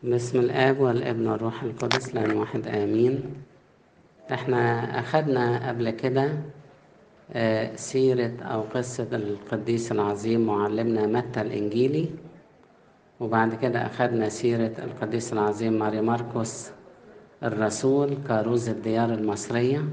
باسم الآب والابن والروح القدس لأن واحد آمين احنا أخدنا قبل كده آه، سيرة أو قصة القديس العظيم معلمنا متى الإنجيلي وبعد كده أخدنا سيرة القديس العظيم ماري ماركوس الرسول كاروز الديار المصرية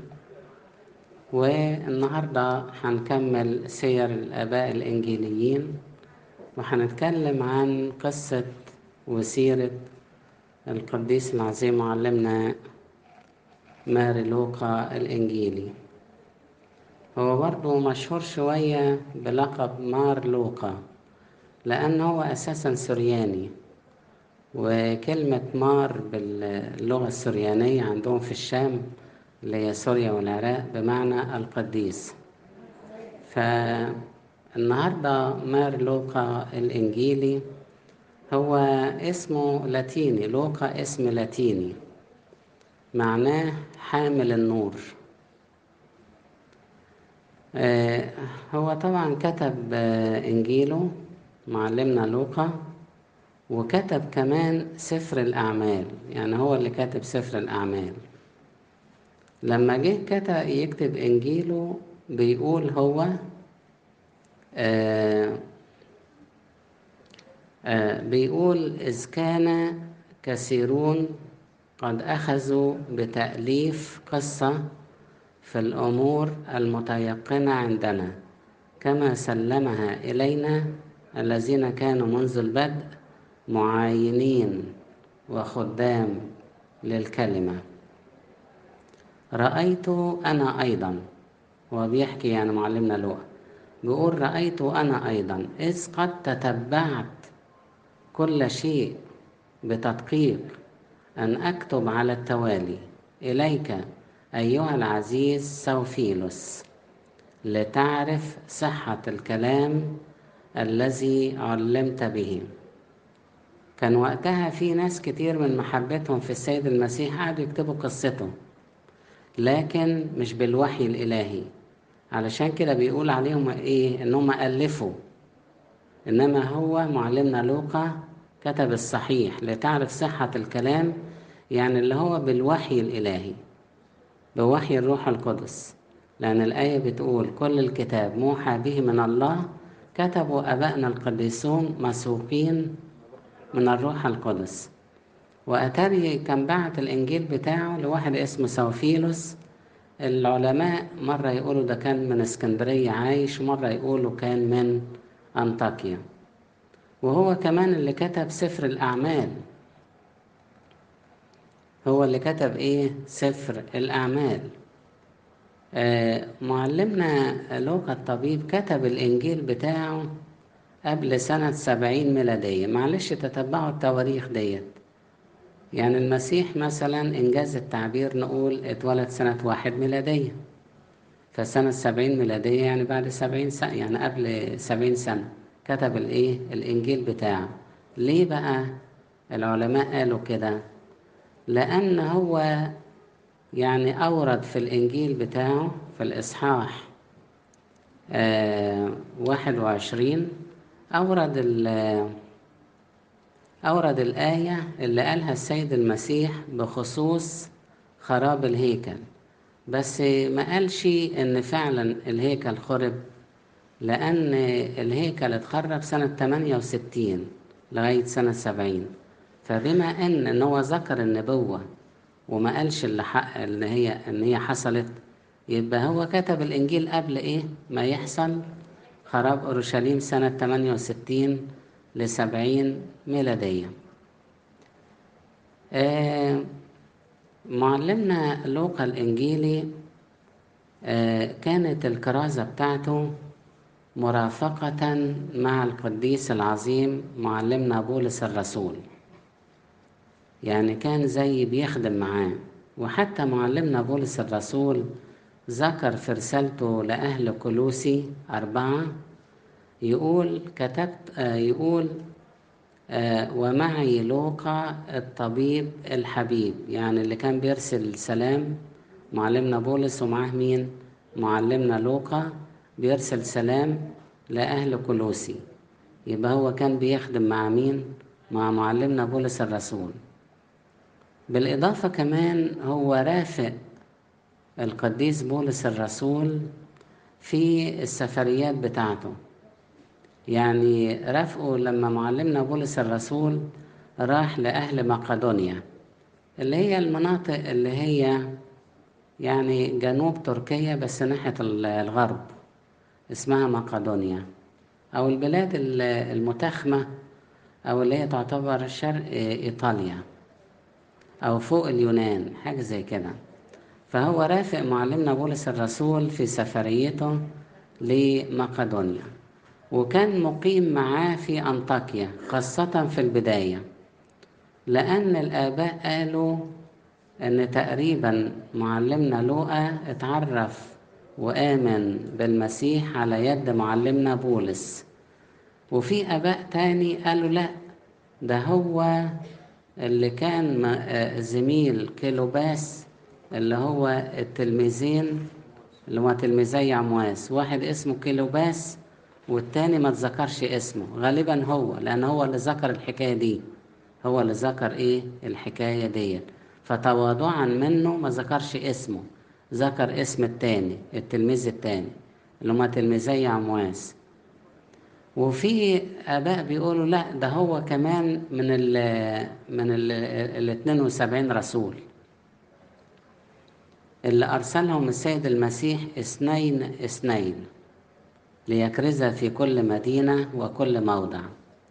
والنهاردة هنكمل سير الآباء الإنجيليين وهنتكلم عن قصة وسيرة القديس العظيم معلمنا ماري لوقا الإنجيلي هو برضه مشهور شوية بلقب مار لوقا لأن هو أساسا سرياني وكلمة مار باللغة السريانية عندهم في الشام اللي هي سوريا والعراق بمعنى القديس فالنهاردة مار لوقا الإنجيلي هو اسمه لاتيني لوقا اسم لاتيني معناه حامل النور آه هو طبعا كتب آه إنجيله معلمنا لوقا وكتب كمان سفر الأعمال يعني هو اللي كاتب سفر الأعمال لما جه كتب يكتب إنجيله بيقول هو آه آه بيقول إذ كان كثيرون قد أخذوا بتأليف قصة في الأمور المتيقنة عندنا كما سلمها إلينا الذين كانوا منذ البدء معاينين وخدام للكلمة رأيت أنا أيضا هو بيحكي يعني معلمنا لوقا بيقول رأيت أنا أيضا إذ قد تتبعت كل شيء بتدقيق أن أكتب على التوالي إليك أيها العزيز سوفيلوس لتعرف صحة الكلام الذي علمت به كان وقتها في ناس كتير من محبتهم في السيد المسيح قعدوا يكتبوا قصته لكن مش بالوحي الإلهي علشان كده بيقول عليهم إيه إنهم ألفوا إنما هو معلمنا لوقا كتب الصحيح لتعرف صحة الكلام يعني اللي هو بالوحي الإلهي بوحي الروح القدس لأن الآية بتقول كل الكتاب موحى به من الله كتبوا أبائنا القديسون مسوقين من الروح القدس وأتاري كان بعت الإنجيل بتاعه لواحد اسمه سوفيلوس العلماء مرة يقولوا ده كان من اسكندرية عايش ومرة يقولوا كان من أنطاكيا وهو كمان اللي كتب سفر الأعمال هو اللي كتب إيه سفر الأعمال آه معلمنا لوقا الطبيب كتب الإنجيل بتاعه قبل سنة سبعين ميلادية معلش تتبعوا التواريخ ديت يعني المسيح مثلا إنجاز التعبير نقول اتولد سنة واحد ميلادية فسنة سبعين ميلادية يعني بعد سبعين سنة يعني قبل سبعين سنة كتب الإيه الإنجيل بتاعه ليه بقى العلماء قالوا كده لأن هو يعني أورد في الإنجيل بتاعه في الإصحاح آه واحد وعشرين أورد أورد الآية اللي قالها السيد المسيح بخصوص خراب الهيكل بس ما قالش إن فعلا الهيكل خرب لأن الهيكل اتخرب سنة 68 لغاية سنة 70 فبما إن إن هو ذكر النبوة وما قالش اللي حق اللي هي إن هي حصلت يبقى هو كتب الإنجيل قبل إيه ما يحصل خراب أورشليم سنة 68 لسبعين ميلادية آه معلمنا لوقا الإنجيلي آه كانت الكرازة بتاعته مرافقة مع القديس العظيم معلمنا بولس الرسول يعني كان زي بيخدم معاه وحتى معلمنا بولس الرسول ذكر في رسالته لأهل كلوسي أربعة يقول كتبت آه يقول آه ومعي لوقا الطبيب الحبيب يعني اللي كان بيرسل سلام معلمنا بولس ومعاه مين معلمنا لوقا بيرسل سلام لأهل كلوسي يبقى هو كان بيخدم مع مين مع معلمنا بولس الرسول بالإضافة كمان هو رافق القديس بولس الرسول في السفريات بتاعته يعني رافقه لما معلمنا بولس الرسول راح لأهل مقدونيا اللي هي المناطق اللي هي يعني جنوب تركيا بس ناحية الغرب اسمها مقدونيا أو البلاد المتخمة أو اللي هي تعتبر شرق إيطاليا أو فوق اليونان حاجة زي كده فهو رافق معلمنا بولس الرسول في سفريته لمقدونيا وكان مقيم معاه في أنطاكيا خاصة في البداية لأن الآباء قالوا إن تقريبا معلمنا لوقا اتعرف وآمن بالمسيح على يد معلمنا بولس وفي آباء تاني قالوا لأ ده هو اللي كان زميل كيلوباس اللي هو التلميذين اللي هو تلميذي عمواس واحد اسمه كيلوباس والتاني ما تذكرش اسمه غالبا هو لأن هو اللي ذكر الحكاية دي هو اللي ذكر ايه الحكاية ديت فتواضعا منه ما ذكرش اسمه ذكر اسم التاني التلميذ التاني اللي هما تلميذي عمواس وفي اباء بيقولوا لا ده هو كمان من ال من ال ال 72 رسول اللي ارسلهم السيد المسيح اثنين اثنين ليكرز في كل مدينه وكل موضع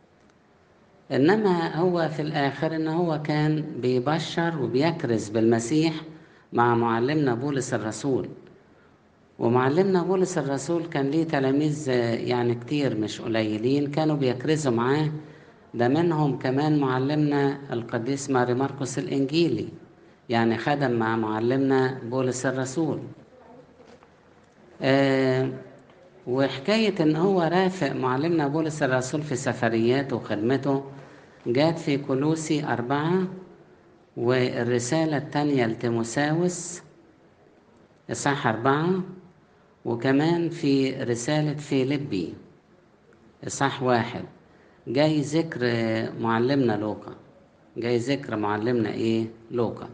انما هو في الاخر ان هو كان بيبشر وبيكرز بالمسيح مع معلمنا بولس الرسول ومعلمنا بولس الرسول كان ليه تلاميذ يعني كتير مش قليلين كانوا بيكرزوا معاه ده منهم كمان معلمنا القديس ماري مرقس الإنجيلي يعني خدم مع معلمنا بولس الرسول آه وحكاية إن هو رافق معلمنا بولس الرسول في سفرياته وخدمته جات في كلوسي أربعة والرسالة التانية لتيموساوس إصحاح أربعة وكمان في رسالة فيليبي إصحاح واحد جاي ذكر معلمنا لوقا جاي ذكر معلمنا إيه لوقا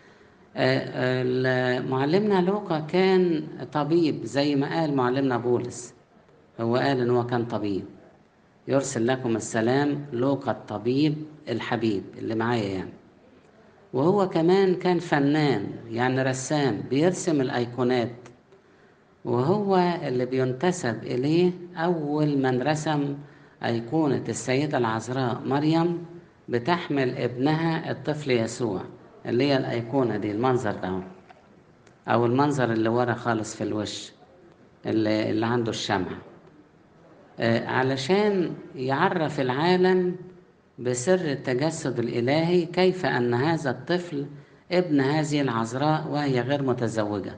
معلمنا لوقا كان طبيب زي ما قال معلمنا بولس هو قال إن هو كان طبيب يرسل لكم السلام لوقا الطبيب الحبيب اللي معايا يعني وهو كمان كان فنان يعني رسام بيرسم الأيقونات وهو اللي بينتسب إليه أول من رسم أيقونة السيدة العذراء مريم بتحمل ابنها الطفل يسوع اللي هي الأيقونة دي المنظر ده أو المنظر اللي ورا خالص في الوش اللي, اللي عنده الشمع آه علشان يعرف العالم بسر التجسد الإلهي كيف أن هذا الطفل ابن هذه العذراء وهي غير متزوجة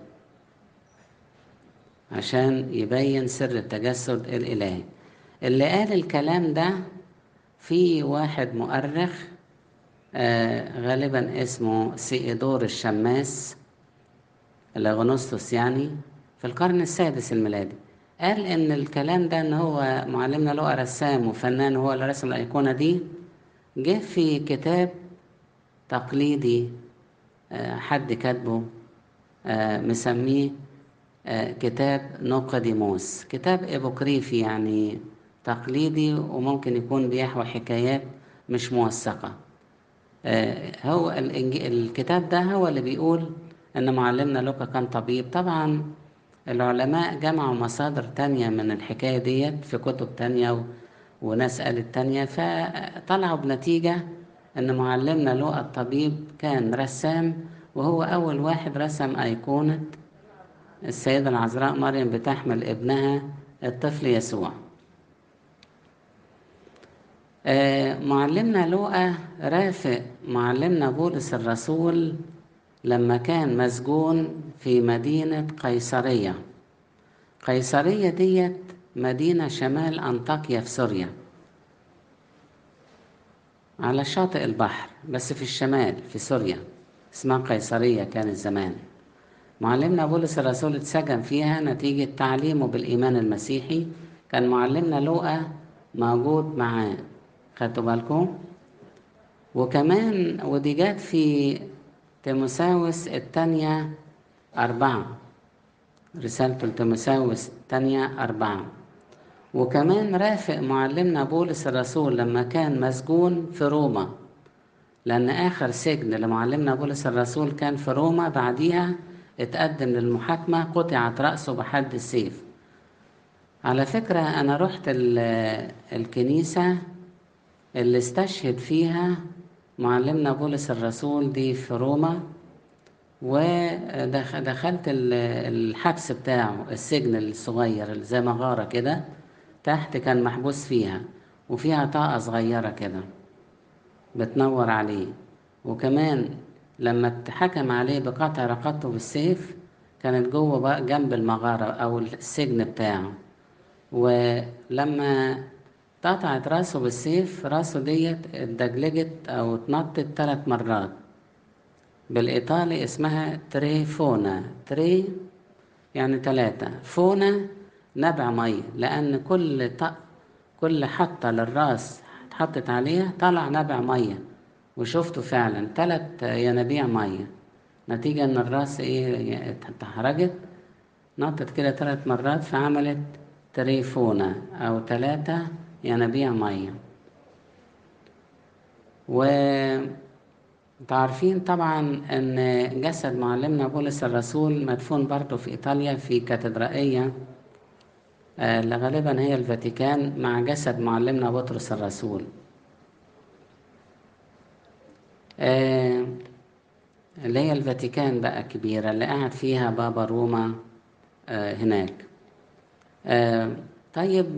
عشان يبين سر التجسد الإلهي اللي قال الكلام ده في واحد مؤرخ آه غالبا اسمه سيئدور الشماس الأغنسطس يعني في القرن السادس الميلادي قال ان الكلام ده ان هو معلمنا لقى رسام وفنان هو اللي رسم الايقونه دي جه في كتاب تقليدي آه حد كاتبه آه مسميه كتاب نوقديموس كتاب ابوكريفي يعني تقليدي وممكن يكون بيحوي حكايات مش موثقة هو الكتاب ده هو اللي بيقول ان معلمنا لوكا كان طبيب طبعا العلماء جمعوا مصادر تانية من الحكاية ديت في كتب تانية وناس قالت تانية فطلعوا بنتيجة ان معلمنا لوقا الطبيب كان رسام وهو اول واحد رسم ايقونه السيدة العذراء مريم بتحمل ابنها الطفل يسوع آه معلمنا لوقا رافق معلمنا بولس الرسول لما كان مسجون في مدينة قيصرية قيصرية ديت مدينة شمال أنطاكيا في سوريا على شاطئ البحر بس في الشمال في سوريا اسمها قيصرية كانت زمان معلمنا بولس الرسول اتسجن فيها نتيجة تعليمه بالإيمان المسيحي كان معلمنا لوقا موجود معاه خدتوا بالكم وكمان ودي جت في تيموساوس الثانية أربعة رسالة تيموساوس الثانية أربعة وكمان رافق معلمنا بولس الرسول لما كان مسجون في روما لأن آخر سجن لمعلمنا بولس الرسول كان في روما بعديها اتقدم للمحاكمة قطعت رأسه بحد السيف على فكرة أنا رحت الكنيسة اللي استشهد فيها معلمنا بولس الرسول دي في روما ودخلت الحبس بتاعه السجن الصغير اللي زي مغارة كده تحت كان محبوس فيها وفيها طاقة صغيرة كده بتنور عليه وكمان لما اتحكم عليه بقطع رقبته بالسيف كانت جوه بقى جنب المغارة أو السجن بتاعه ولما اتقطعت راسه بالسيف راسه ديت اتدجلجت أو اتنطت ثلاث مرات بالإيطالي اسمها تريفونا تري يعني ثلاثة فونا نبع مية لأن كل طق كل حطة للراس اتحطت عليها طلع نبع مية وشفته فعلا ثلاث ينابيع مية نتيجة إن الراس إيه اتحرجت نطت كده ثلاث مرات فعملت تريفونا أو ثلاثة ينابيع مية و عارفين طبعا ان جسد معلمنا بولس الرسول مدفون برضه في ايطاليا في كاتدرائيه اللي غالبا هي الفاتيكان مع جسد معلمنا بطرس الرسول اللي هي الفاتيكان بقى كبيرة اللي قاعد فيها بابا روما هناك طيب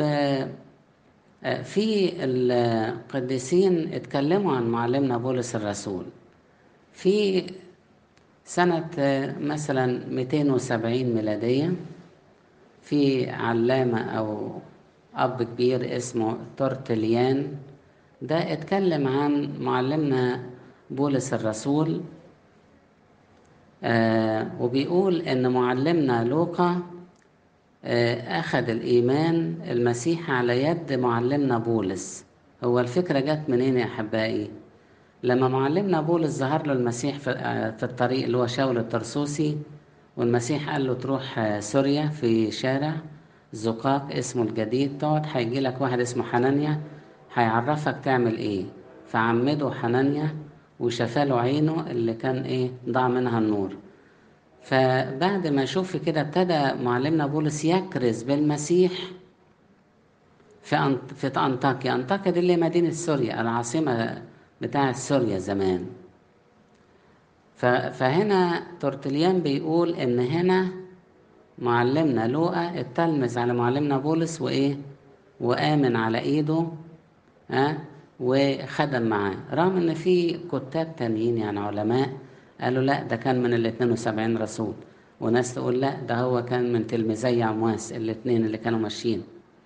في القديسين اتكلموا عن معلمنا بولس الرسول في سنة مثلا 270 ميلادية في علامة أو أب كبير اسمه تورتليان ده اتكلم عن معلمنا بولس الرسول آه وبيقول إن معلمنا لوقا آه أخذ الإيمان المسيح على يد معلمنا بولس هو الفكرة جت منين يا أحبائي؟ لما معلمنا بولس ظهر له المسيح في, آه في الطريق اللي هو شاول الترسوسي والمسيح قال له تروح سوريا في شارع زقاق اسمه الجديد تقعد هيجي لك واحد اسمه حنانيا هيعرفك تعمل ايه فعمده حنانيا وشفاله عينه اللي كان ايه ضاع منها النور فبعد ما شوف كده ابتدى معلمنا بولس يكرز بالمسيح في أنط... في انطاكيا انطاكيا دي اللي هي مدينه سوريا العاصمه بتاعه سوريا زمان فهنا تورتليان بيقول ان هنا معلمنا لوقا اتلمذ على معلمنا بولس وايه وامن على ايده ها أه؟ وخدم معاه رغم ان في كتاب تانيين يعني علماء قالوا لا ده كان من ال 72 رسول وناس تقول لا ده هو كان من تلميذي عمواس الاثنين اللي كانوا ماشيين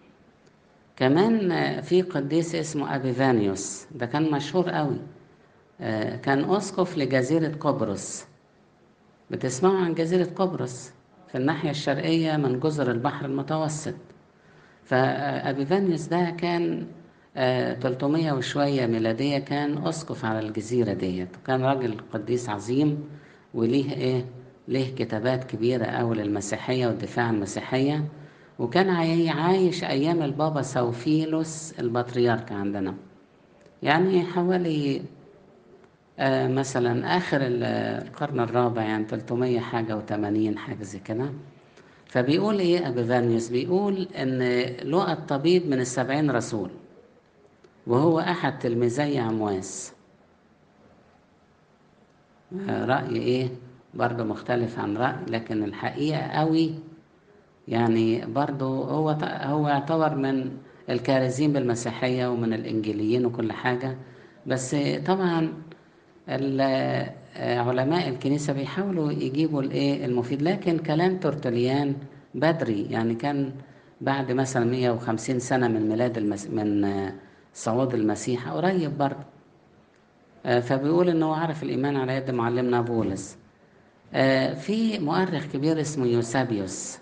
كمان في قديس اسمه ابيفانيوس ده كان مشهور قوي كان أسقف لجزيرة قبرص بتسمعوا عن جزيرة قبرص في الناحية الشرقية من جزر البحر المتوسط فأبيفانيوس ده كان 300 وشوية ميلادية كان أسقف على الجزيرة ديت وكان راجل قديس عظيم وليه إيه ليه كتابات كبيرة أوي للمسيحية والدفاع عن المسيحية وكان عايش أيام البابا سوفيلوس البطريرك عندنا يعني حوالي آه مثلا آخر القرن الرابع يعني 300 حاجة و80 حاجة زي كده فبيقول إيه أبيفانيوس بيقول إن لقى الطبيب من السبعين رسول وهو أحد تلميذي عمواس آه رأي إيه برضه مختلف عن رأي لكن الحقيقة قوي يعني برضه هو هو يعتبر من الكارزين بالمسيحية ومن الإنجيليين وكل حاجة بس طبعا علماء الكنيسة بيحاولوا يجيبوا الايه المفيد لكن كلام تورتليان بدري يعني كان بعد مثلا 150 سنة من ميلاد المس... من صعود المسيح قريب برضه فبيقول ان هو عرف الايمان على يد معلمنا بولس في مؤرخ كبير اسمه يوسابيوس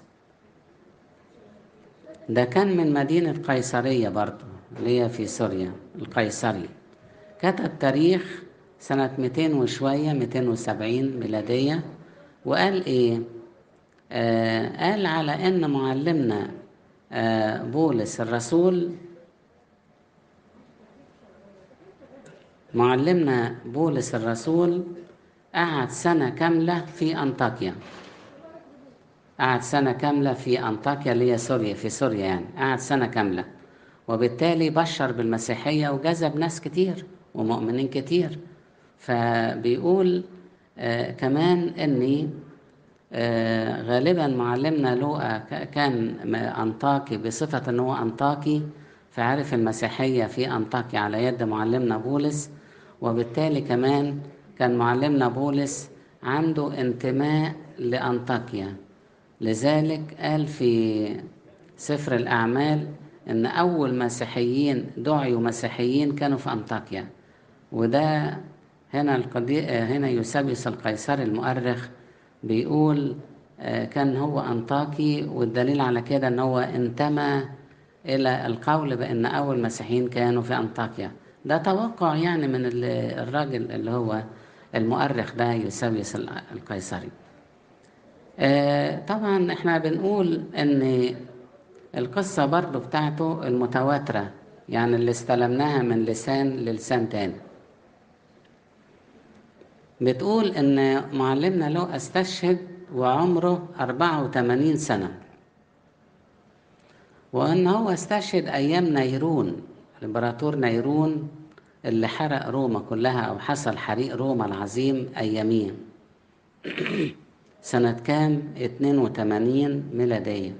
ده كان من مدينة قيصرية برضه اللي هي في سوريا القيصري كتب تاريخ سنة 200 وشوية 270 ميلادية وقال إيه؟ آه قال على إن معلمنا آه بولس الرسول معلمنا بولس الرسول قعد سنة كاملة في أنطاكيا قعد سنة كاملة في أنطاكيا اللي هي سوريا في سوريا يعني قعد سنة كاملة وبالتالي بشر بالمسيحية وجذب ناس كتير ومؤمنين كتير فبيقول آه كمان اني آه غالبا معلمنا لوقا كان انطاكي بصفة ان هو انطاكي فعرف المسيحية في انطاكيا على يد معلمنا بولس وبالتالي كمان كان معلمنا بولس عنده انتماء لانطاكيا لذلك قال في سفر الاعمال ان اول مسيحيين دعيوا مسيحيين كانوا في انطاكيا وده هنا القضية هنا يوسابيوس القيصري المؤرخ بيقول كان هو أنطاكي والدليل على كده أن هو انتمى إلى القول بأن أول مسيحيين كانوا في أنطاكيا ده توقع يعني من الراجل اللي هو المؤرخ ده يوسابيوس القيصري طبعا احنا بنقول ان القصة برضو بتاعته المتواترة يعني اللي استلمناها من لسان للسان تاني بتقول ان معلمنا له استشهد وعمره 84 سنة وان هو استشهد ايام نيرون الامبراطور نيرون اللي حرق روما كلها او حصل حريق روما العظيم اياميه سنة كام 82 ميلادية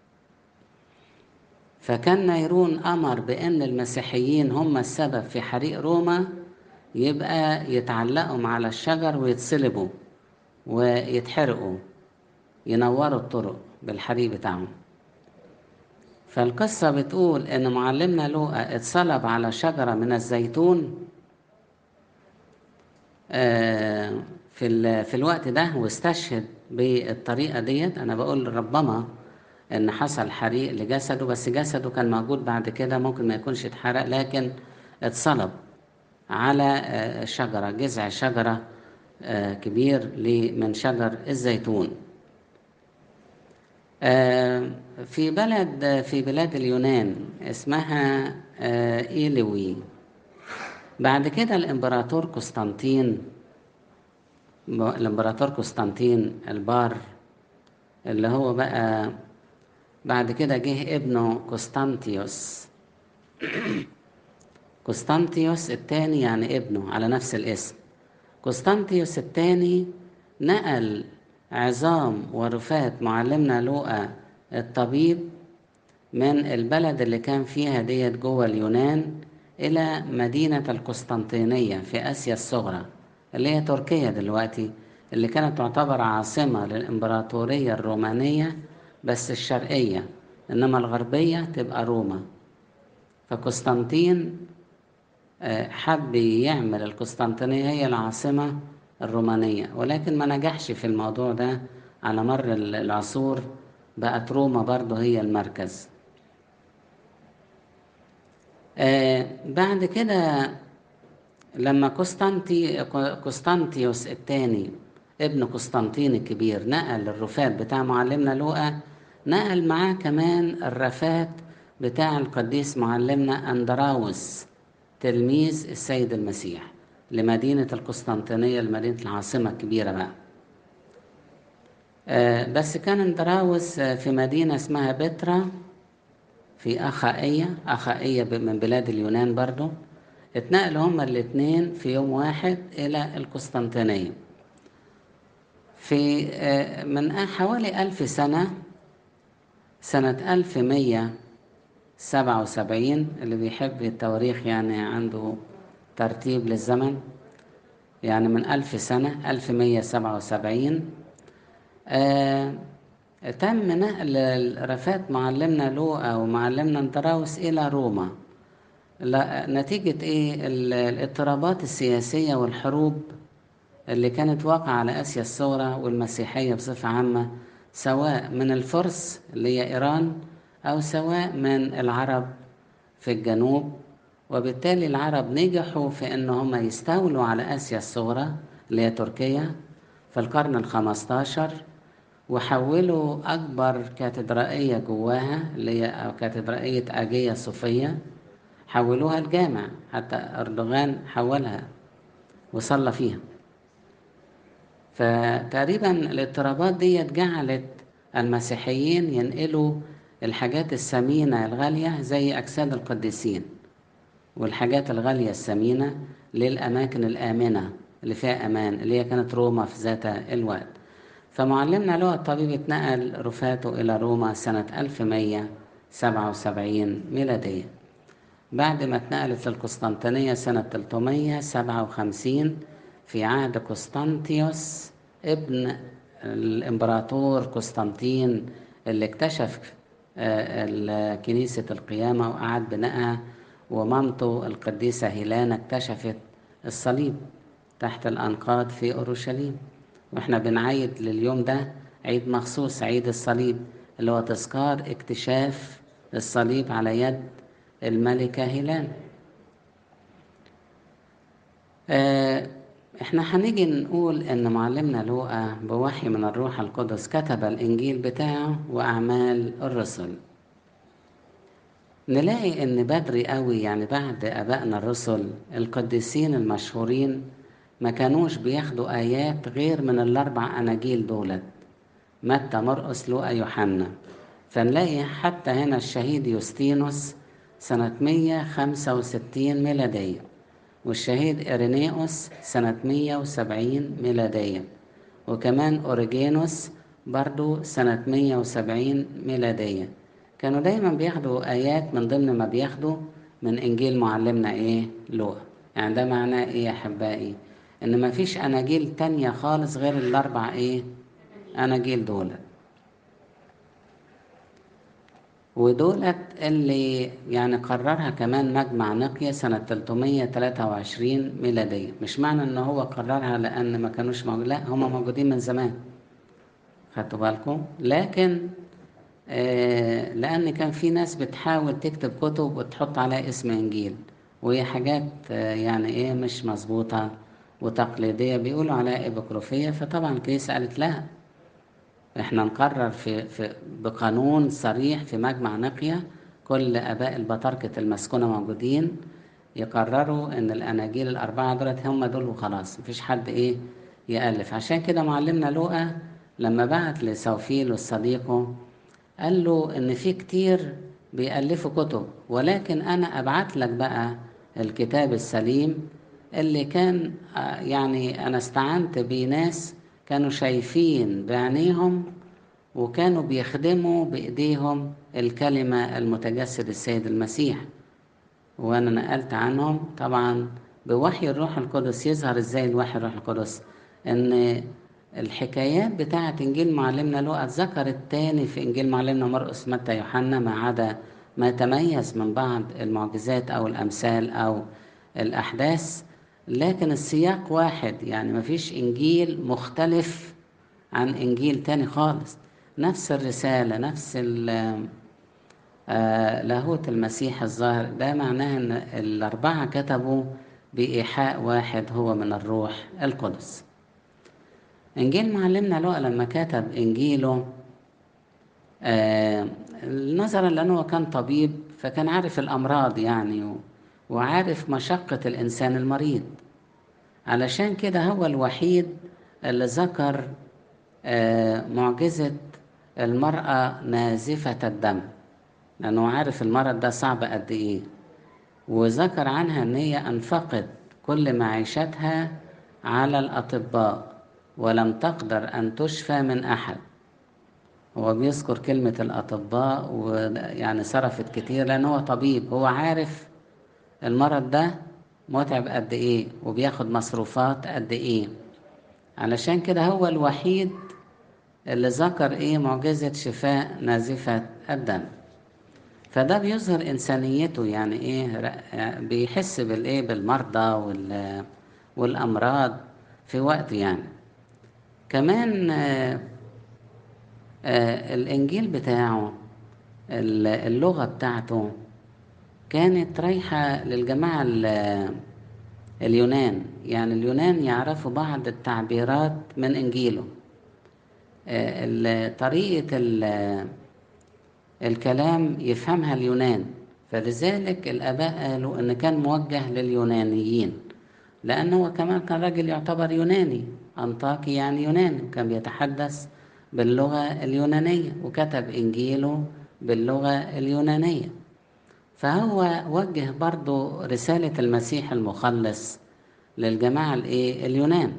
فكان نيرون أمر بأن المسيحيين هم السبب في حريق روما يبقى يتعلقوا على الشجر ويتصلبوا ويتحرقوا ينوروا الطرق بالحريق بتاعهم فالقصة بتقول إن معلمنا لوقا اتصلب على شجرة من الزيتون في في الوقت ده واستشهد بالطريقة ديت أنا بقول ربما إن حصل حريق لجسده بس جسده كان موجود بعد كده ممكن ما يكونش اتحرق لكن اتصلب على شجرة جذع شجرة كبير من شجر الزيتون في بلد في بلاد اليونان اسمها إيلوي بعد كده الإمبراطور قسطنطين الإمبراطور قسطنطين البار اللي هو بقى بعد كده جه ابنه قسطنطيوس قسطنطيوس الثاني يعني ابنه على نفس الاسم قسطنطيوس الثاني نقل عظام ورفات معلمنا لوقا الطبيب من البلد اللي كان فيها ديت جوه اليونان إلى مدينة القسطنطينية في آسيا الصغرى اللي هي تركيا دلوقتي اللي كانت تعتبر عاصمة للإمبراطورية الرومانية بس الشرقية إنما الغربية تبقى روما فقسطنطين حب يعمل القسطنطينية هي العاصمة الرومانية ولكن ما نجحش في الموضوع ده على مر العصور بقت روما برضه هي المركز بعد كده لما قسطنطي قسطنطيوس الثاني ابن قسطنطين الكبير نقل الرفات بتاع معلمنا لوقا نقل معاه كمان الرفات بتاع القديس معلمنا أندراوس تلميذ السيد المسيح لمدينة القسطنطينية لمدينة العاصمة الكبيرة بقى آه بس كان اندراوس في مدينة اسمها بترا في أخائية أخائية من بلاد اليونان برضو اتنقلوا هما الاتنين في يوم واحد إلى القسطنطينية في آه من حوالي ألف سنة سنة ألف مية سبعة وسبعين اللي بيحب التواريخ يعني عنده ترتيب للزمن يعني من ألف سنة ألف مية سبعة وسبعين آه تم نقل رفات معلمنا لوقا ومعلمنا انتراوس إلى روما نتيجة إيه الاضطرابات السياسية والحروب اللي كانت واقعة على آسيا الصغرى والمسيحية بصفة عامة سواء من الفرس اللي هي إيران أو سواء من العرب في الجنوب وبالتالي العرب نجحوا في ان هم يستولوا على اسيا الصغرى اللي هي تركيا في القرن الخمستاشر وحولوا اكبر كاتدرائية جواها اللي هي كاتدرائية اجية صوفية حولوها الجامع حتى اردوغان حولها وصلى فيها فتقريبا الاضطرابات دي جعلت المسيحيين ينقلوا الحاجات الثمينة الغالية زي أجساد القديسين والحاجات الغالية الثمينة للأماكن الآمنة اللي فيها أمان اللي هي كانت روما في ذات الوقت فمعلمنا له الطبيب اتنقل رفاته إلى روما سنة 1177 ميلادية بعد ما اتنقلت للقسطنطينية سنة 357 في عهد قسطنطيوس ابن الإمبراطور قسطنطين اللي اكتشف كنيسة القيامة وأعاد بنائها ومامته القديسة هيلانا اكتشفت الصليب تحت الأنقاض في أورشليم وإحنا بنعيد لليوم ده عيد مخصوص عيد الصليب اللي هو تذكار اكتشاف الصليب على يد الملكة هيلانا آه احنا هنيجي نقول ان معلمنا لوقا بوحي من الروح القدس كتب الانجيل بتاعه واعمال الرسل نلاقي ان بدري قوي يعني بعد ابائنا الرسل القديسين المشهورين ما كانوش بياخدوا ايات غير من الاربع اناجيل دولت متى مرقس لوقا يوحنا فنلاقي حتى هنا الشهيد يوستينوس سنة 165 ميلادية والشهيد إرينيوس سنة 170 ميلادية وكمان أوريجينوس برضو سنة 170 ميلادية كانوا دايما بياخدوا آيات من ضمن ما بياخدوا من إنجيل معلمنا إيه لوقا يعني ده معناه إيه يا أحبائي إن مفيش أناجيل تانية خالص غير الأربع إيه أناجيل دولت ودولت اللي يعني قررها كمان مجمع نقية سنة 323 ميلادية مش معنى ان هو قررها لان ما كانوش موجود لا هم موجودين من زمان خدتوا بالكم لكن آه لان كان في ناس بتحاول تكتب كتب وتحط عليها اسم انجيل وهي حاجات آه يعني ايه مش مظبوطة وتقليدية بيقولوا عليها ايبوكروفية فطبعا الكنيسة قالت لا احنا نقرر في, في بقانون صريح في مجمع نقية كل اباء البطاركة المسكونة موجودين يقرروا ان الاناجيل الاربعة دولت هم دول وخلاص مفيش حد ايه يألف عشان كده معلمنا لوقا لما بعت لسوفيل وصديقه قال له ان في كتير بيألفوا كتب ولكن انا ابعت لك بقى الكتاب السليم اللي كان يعني انا استعنت بناس كانوا شايفين بعينيهم وكانوا بيخدموا بإيديهم الكلمة المتجسد السيد المسيح وأنا نقلت عنهم طبعا بوحي الروح القدس يظهر إزاي الوحي الروح القدس إن الحكايات بتاعة إنجيل معلمنا لوقا اتذكرت تاني في إنجيل معلمنا مرقس متى يوحنا ما عدا ما تميز من بعض المعجزات أو الأمثال أو الأحداث لكن السياق واحد يعني مفيش إنجيل مختلف عن إنجيل تاني خالص نفس الرسالة نفس لاهوت المسيح الظاهر ده معناه إن الأربعة كتبوا بإيحاء واحد هو من الروح القدس إنجيل معلمنا لوقا لما كتب إنجيله آه نظرا لأنه كان طبيب فكان عارف الأمراض يعني وعارف مشقة الإنسان المريض علشان كده هو الوحيد اللي ذكر آه معجزة المرأة نازفة الدم لأنه عارف المرض ده صعب قد إيه وذكر عنها إن هي أنفقت كل معيشتها على الأطباء ولم تقدر أن تشفى من أحد هو بيذكر كلمة الأطباء ويعني صرفت كتير لأن هو طبيب هو عارف المرض ده متعب قد إيه وبياخد مصروفات قد إيه علشان كده هو الوحيد اللي ذكر إيه معجزة شفاء نازفة الدم فده بيظهر إنسانيته يعني إيه بيحس بالإيه بالمرضى وال والأمراض في وقت يعني كمان آه آه الإنجيل بتاعه اللغة بتاعته كانت رايحة للجماعة اليونان يعني اليونان يعرفوا بعض التعبيرات من إنجيله طريقة الكلام يفهمها اليونان فلذلك الآباء قالوا إن كان موجه لليونانيين لأنه هو كمان كان راجل يعتبر يوناني أنطاكي يعني يوناني وكان بيتحدث باللغة اليونانية وكتب إنجيله باللغة اليونانية فهو وجه برضو رسالة المسيح المخلص للجماعة الإيه اليونان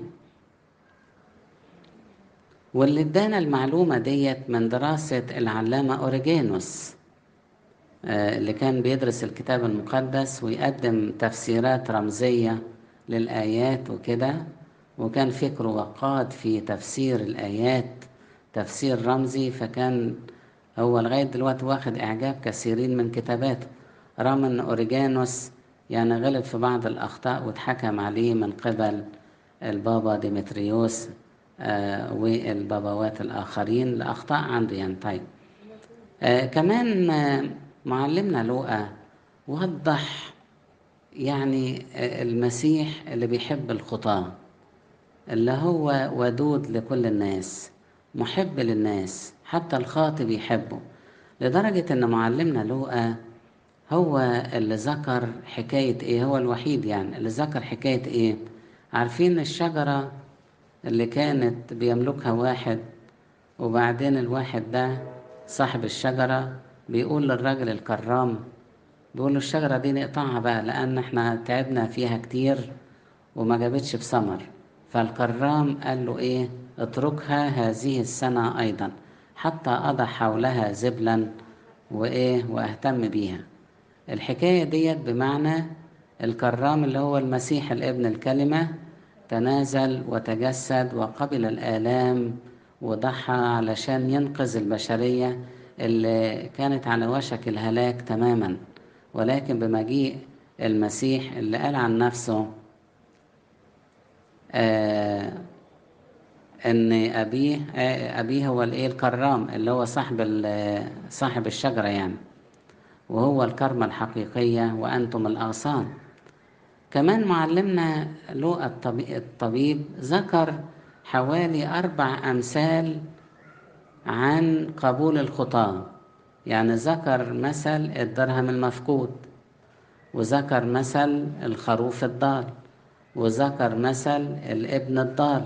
واللي ادانا المعلومة ديت من دراسة العلامة أوريجينوس اللي كان بيدرس الكتاب المقدس ويقدم تفسيرات رمزية للآيات وكده وكان فكره وقاد في تفسير الآيات تفسير رمزي فكان هو لغاية دلوقتي واخد إعجاب كثيرين من كتاباته رغم أن أوريجانوس يعني غلط في بعض الأخطاء واتحكم عليه من قبل البابا ديمتريوس آه والبابوات الآخرين لأخطاء عنده يعني طيب آه كمان آه معلمنا لوقا وضح يعني المسيح اللي بيحب الخطاة اللي هو ودود لكل الناس محب للناس حتى الخاطئ بيحبه لدرجة ان معلمنا لوقا هو اللي ذكر حكاية ايه هو الوحيد يعني اللي ذكر حكاية ايه عارفين الشجرة اللي كانت بيملكها واحد وبعدين الواحد ده صاحب الشجرة بيقول للراجل الكرام بيقول له الشجرة دي نقطعها بقى لأن احنا تعبنا فيها كتير وما جابتش بثمر فالكرام قال له ايه اتركها هذه السنة أيضا حتى أضع حولها زبلا وإيه وأهتم بيها الحكاية ديت بمعنى الكرام اللي هو المسيح الابن الكلمة تنازل وتجسد وقبل الآلام وضحى علشان ينقذ البشرية اللي كانت على وشك الهلاك تماما ولكن بمجيء المسيح اللي قال عن نفسه آه ان ابيه آه ابيه هو الايه الكرام اللي هو صاحب صاحب الشجره يعني وهو الكرمه الحقيقيه وانتم الاغصان كمان معلمنا لوقا الطبيب ذكر حوالي اربع امثال عن قبول الخطاه يعني ذكر مثل الدرهم المفقود وذكر مثل الخروف الضال وذكر مثل الابن الضال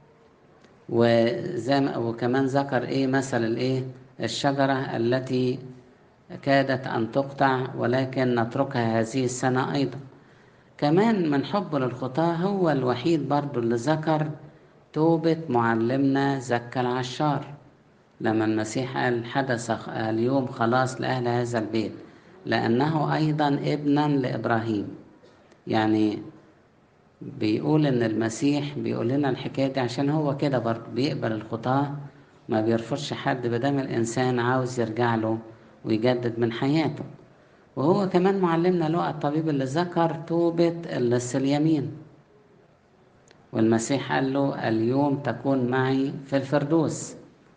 وزي ما وكمان ذكر ايه مثل الايه الشجره التي كادت ان تقطع ولكن نتركها هذه السنه ايضا كمان من حب للخطاه هو الوحيد برضو اللي ذكر توبة معلمنا زكى العشار لما المسيح قال حدث اليوم خلاص لأهل هذا البيت لأنه أيضا ابنا لإبراهيم يعني بيقول ان المسيح بيقول لنا الحكايه دي عشان هو كده برضه بيقبل الخطاه ما بيرفضش حد بدام الانسان عاوز يرجع له ويجدد من حياته وهو كمان معلمنا لقى الطبيب اللي ذكر توبة اللص اليمين والمسيح قال له اليوم تكون معي في الفردوس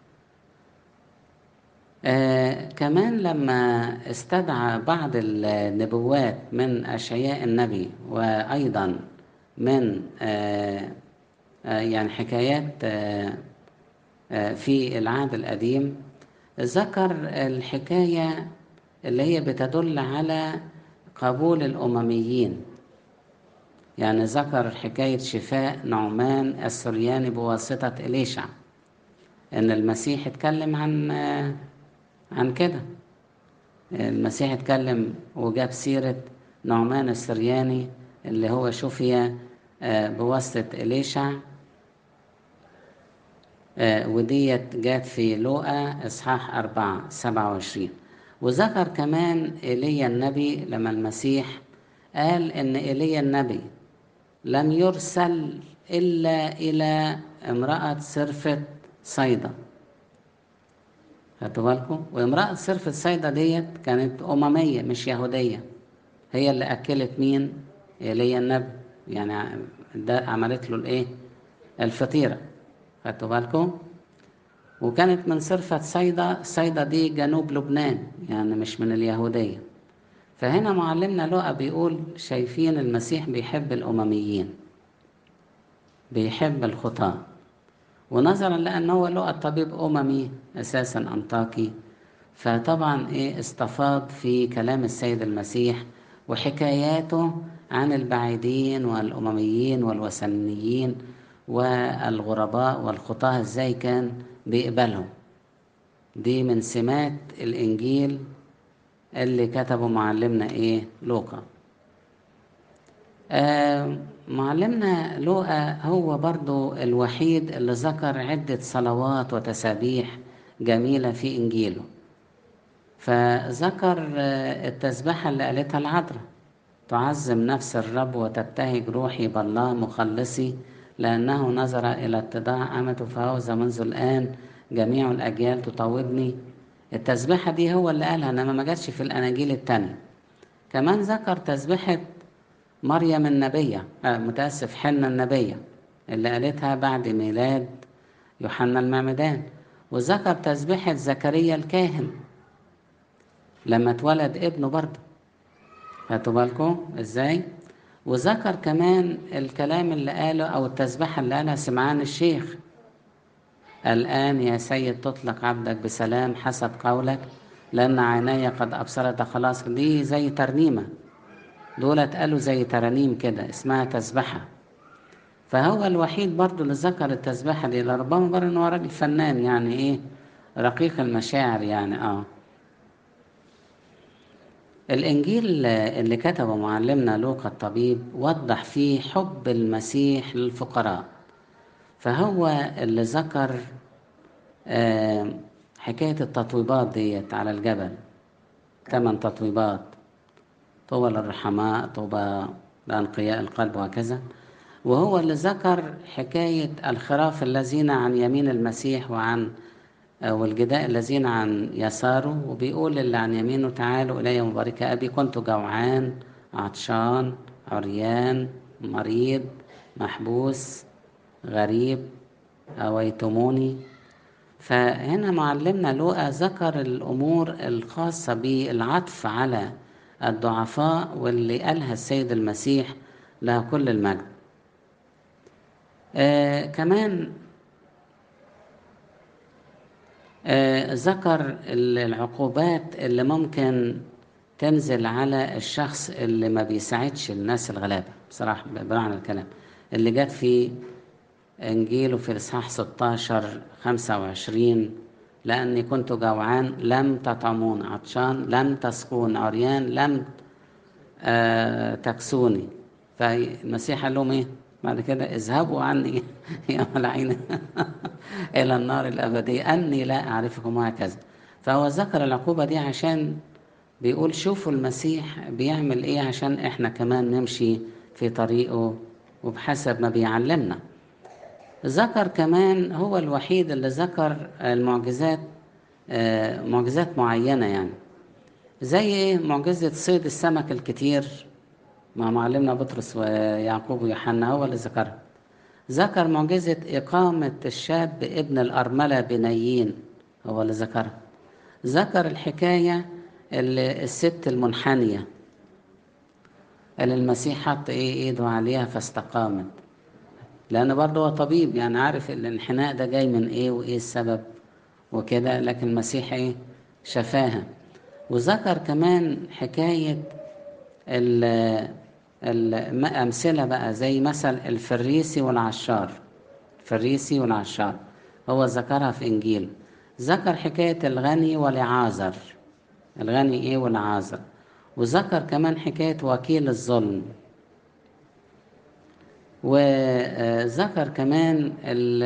آه كمان لما استدعى بعض النبوات من أشعياء النبي وأيضا من آه آه يعني حكايات آه آه في العهد القديم ذكر الحكاية اللي هي بتدل على قبول الأمميين يعني ذكر حكاية شفاء نعمان السرياني بواسطة إليشع إن المسيح اتكلم عن آه عن كده المسيح اتكلم وجاب سيرة نعمان السرياني اللي هو شفي بواسطة إليشع وديت جات في لوقا إصحاح أربعة سبعة وعشرين وذكر كمان إيليا النبي لما المسيح قال إن إيليا النبي لم يرسل إلا إلى امرأة صرفة صيدا خدتوا بالكم وامرأة صرفة صيدا ديت كانت أممية مش يهودية هي اللي أكلت مين إيليا النبي يعني ده عملت له الايه الفطيره خدتوا بالكم وكانت من صرفة صيدا صيدا دي جنوب لبنان يعني مش من اليهودية فهنا معلمنا لقى بيقول شايفين المسيح بيحب الأمميين بيحب الخطاة ونظرا لأن هو لقى الطبيب أممي أساسا أنطاكي فطبعا إيه استفاض في كلام السيد المسيح وحكاياته عن البعيدين والأمميين والوثنيين والغرباء والخطاة ازاي كان بيقبلهم دي من سمات الإنجيل اللي كتبه معلمنا إيه لوقا آه معلمنا لوقا هو برضو الوحيد اللي ذكر عدة صلوات وتسابيح جميلة في إنجيله فذكر آه التسبحة اللي قالتها العذراء تعظم نفس الرب وتبتهج روحي بالله مخلصي لأنه نظر إلى اتضاع أمته فهوذا منذ الآن جميع الأجيال تطوبني التسبيحة دي هو اللي قالها إنما ما جاتش في الأناجيل التانية كمان ذكر تسبيحة مريم النبية آه متأسف حنة النبية اللي قالتها بعد ميلاد يوحنا المعمدان وذكر تسبيحة زكريا الكاهن لما اتولد ابنه برضه خدتوا بالكم ازاي وذكر كمان الكلام اللي قاله او التسبيحه اللي قالها سمعان الشيخ الان يا سيد تطلق عبدك بسلام حسب قولك لان عيني قد ابصرت خلاص دي زي ترنيمه دولت قالوا زي ترانيم كده اسمها تسبحه فهو الوحيد برضو اللي ذكر التسبحه دي لربما بر ان هو راجل فنان يعني ايه رقيق المشاعر يعني اه الإنجيل اللي كتبه معلمنا لوقا الطبيب وضح فيه حب المسيح للفقراء فهو اللي ذكر حكاية التطويبات ديت على الجبل ثمان تطويبات طوبى للرحماء طوبى لأنقياء القلب وهكذا وهو اللي ذكر حكاية الخراف الذين عن يمين المسيح وعن والجداء الذين عن يساره وبيقول اللي عن يمينه تعالوا إلي مبارك أبي كنت جوعان عطشان عريان مريض محبوس غريب أويتموني فهنا معلمنا لوقا ذكر الأمور الخاصة بالعطف على الضعفاء واللي قالها السيد المسيح له كل المجد آه كمان آه ذكر العقوبات اللي ممكن تنزل على الشخص اللي ما بيساعدش الناس الغلابة بصراحة بمعنى الكلام اللي جت في إنجيله في الإصحاح 16 25 لأني كنت جوعان لم تطعمون عطشان لم تسقون عريان لم آه تكسوني فالمسيح قال لهم إيه؟ بعد كده اذهبوا عني يا ملعين إلى النار الأبدية أني لا أعرفكم وهكذا فهو ذكر العقوبة دي عشان بيقول شوفوا المسيح بيعمل إيه عشان إحنا كمان نمشي في طريقه وبحسب ما بيعلمنا ذكر كمان هو الوحيد اللي ذكر المعجزات معجزات معينة يعني زي ايه معجزة صيد السمك الكتير مع معلمنا بطرس ويعقوب ويوحنا هو اللي ذكرها ذكر معجزة إقامة الشاب ابن الأرملة بنيين هو اللي ذكرها ذكر الحكاية اللي الست المنحنية اللي المسيح حط ايه ايده عليها فاستقامت لأن برضه هو طبيب يعني عارف الانحناء ده جاي من إيه وإيه السبب وكده لكن المسيح إيه شفاها وذكر كمان حكاية الأمثلة بقى زي مثل الفريسي والعشار الفريسي والعشار هو ذكرها في إنجيل ذكر حكاية الغني والعازر الغني إيه والعازر وذكر كمان حكاية وكيل الظلم وذكر كمان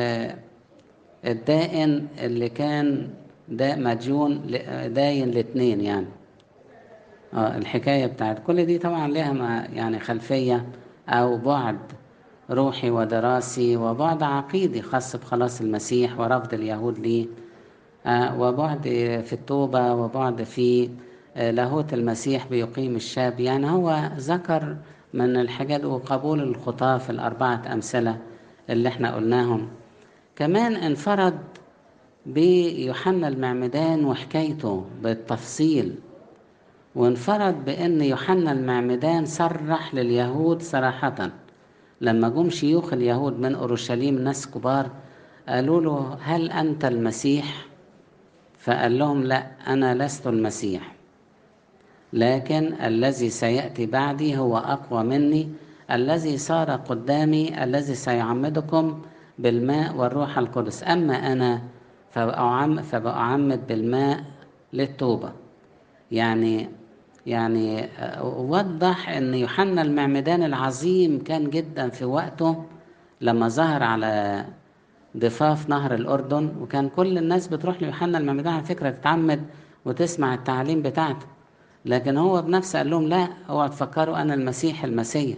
الدائن اللي كان دا مديون داين الاثنين يعني اه الحكايه بتاعت كل دي طبعا لها يعني خلفيه او بعد روحي ودراسي وبعد عقيدي خاص بخلاص المسيح ورفض اليهود ليه آه وبعد في التوبه وبعد في آه لاهوت المسيح بيقيم الشاب يعني هو ذكر من الحاجات وقبول الخطاة في الأربعة أمثلة اللي احنا قلناهم كمان انفرد بيوحنا المعمدان وحكايته بالتفصيل وانفرد بأن يوحنا المعمدان صرح لليهود صراحة لما جم شيوخ اليهود من أورشليم ناس كبار قالوا له هل أنت المسيح؟ فقال لهم لا أنا لست المسيح لكن الذي سيأتي بعدي هو أقوى مني الذي صار قدامي الذي سيعمدكم بالماء والروح القدس أما أنا فبأعمد بالماء للتوبة يعني يعني وضح ان يوحنا المعمدان العظيم كان جدا في وقته لما ظهر على ضفاف نهر الاردن وكان كل الناس بتروح ليوحنا المعمدان على فكره تتعمد وتسمع التعليم بتاعته لكن هو بنفسه قال لهم لا اوعوا تفكروا انا المسيح المسيح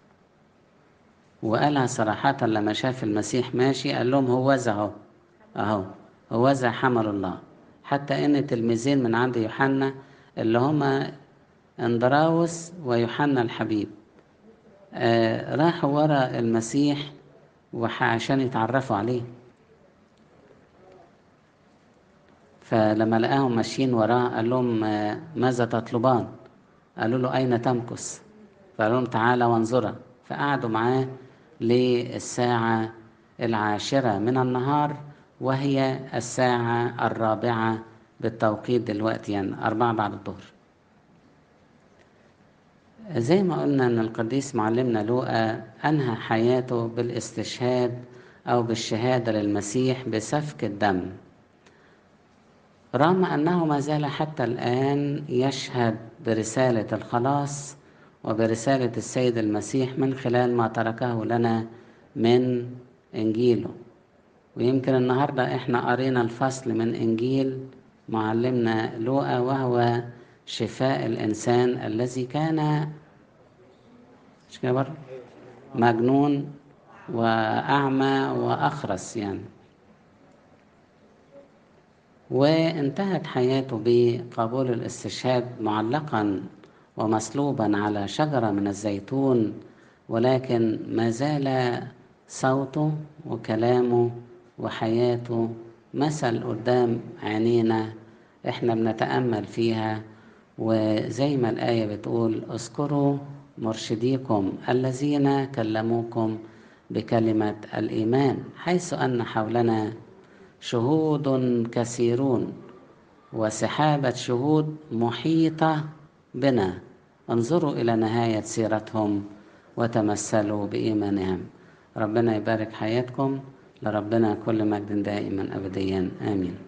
وقالها صراحة لما شاف المسيح ماشي قال لهم هو ذا اهو اهو هو ذا حمل الله حتى ان تلميذين من عند يوحنا اللي هما اندراوس ويوحنا الحبيب آه راحوا ورا المسيح عشان يتعرفوا عليه فلما لقاهم ماشيين وراه قال لهم آه ماذا تطلبان قالوا له أين تمكث فقال لهم تعالى وانظرا فقعدوا معاه للساعة العاشرة من النهار وهي الساعة الرابعة بالتوقيت دلوقتي يعني أربعة بعد الظهر زي ما قلنا ان القديس معلمنا لوقا انهى حياته بالاستشهاد او بالشهاده للمسيح بسفك الدم رغم انه ما زال حتى الان يشهد برساله الخلاص وبرساله السيد المسيح من خلال ما تركه لنا من انجيله ويمكن النهارده احنا قرينا الفصل من انجيل معلمنا لوقا وهو شفاء الإنسان الذي كان مش كده برضه مجنون وأعمى وأخرس يعني وانتهت حياته بقبول الاستشهاد معلقا ومصلوبا على شجرة من الزيتون ولكن ما زال صوته وكلامه وحياته مثل قدام عينينا احنا بنتأمل فيها وزي ما الآية بتقول اذكروا مرشديكم الذين كلموكم بكلمة الإيمان حيث أن حولنا شهود كثيرون وسحابة شهود محيطة بنا انظروا إلى نهاية سيرتهم وتمثلوا بإيمانهم ربنا يبارك حياتكم لربنا كل مجد دائما أبديا آمين